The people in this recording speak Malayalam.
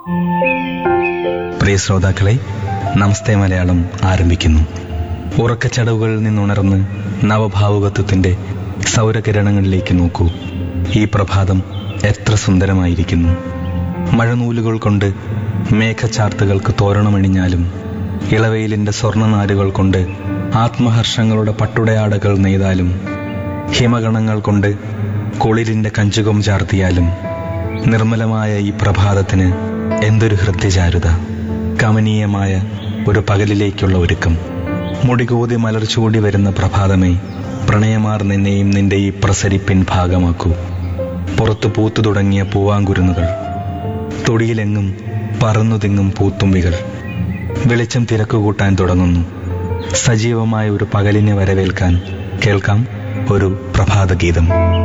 പ്രിയ ശ്രോതാക്കളെ നമസ്തേ മലയാളം ആരംഭിക്കുന്നു ഉറക്കച്ചടവുകളിൽ നിന്നുണർന്ന് നവഭാവുകത്വത്തിന്റെ സൗരകിരണങ്ങളിലേക്ക് നോക്കൂ ഈ പ്രഭാതം എത്ര സുന്ദരമായിരിക്കുന്നു മഴനൂലുകൾ കൊണ്ട് മേഘചാർത്തുകൾക്ക് തോരണമണിഞ്ഞാലും ഇളവെയിലിന്റെ സ്വർണ്ണനാരുകൾ കൊണ്ട് ആത്മഹർഷങ്ങളുടെ പട്ടുടയാടകൾ നെയ്താലും ഹിമഗണങ്ങൾ കൊണ്ട് കുളിരിന്റെ കഞ്ചുകം ചാർത്തിയാലും നിർമ്മലമായ ഈ പ്രഭാതത്തിന് എന്തൊരു ഹൃദ്യചാരുത കമനീയമായ ഒരു പകലിലേക്കുള്ള ഒരുക്കം മുടികൂതി മലർച്ചൂടി വരുന്ന പ്രഭാതമേ പ്രണയമാർ നിന്നെയും നിന്റെ ഈ പ്രസരിപ്പിൻ ഭാഗമാക്കൂ പുറത്തു പൂത്തു തുടങ്ങിയ പൂവാങ്കുരുന്നുകൾ തൊടിയിലെങ്ങും പറന്നു തിങ്ങും പൂത്തുമ്പികൾ വെളിച്ചം തിരക്കുകൂട്ടാൻ തുടങ്ങുന്നു സജീവമായ ഒരു പകലിനെ വരവേൽക്കാൻ കേൾക്കാം ഒരു പ്രഭാതഗീതം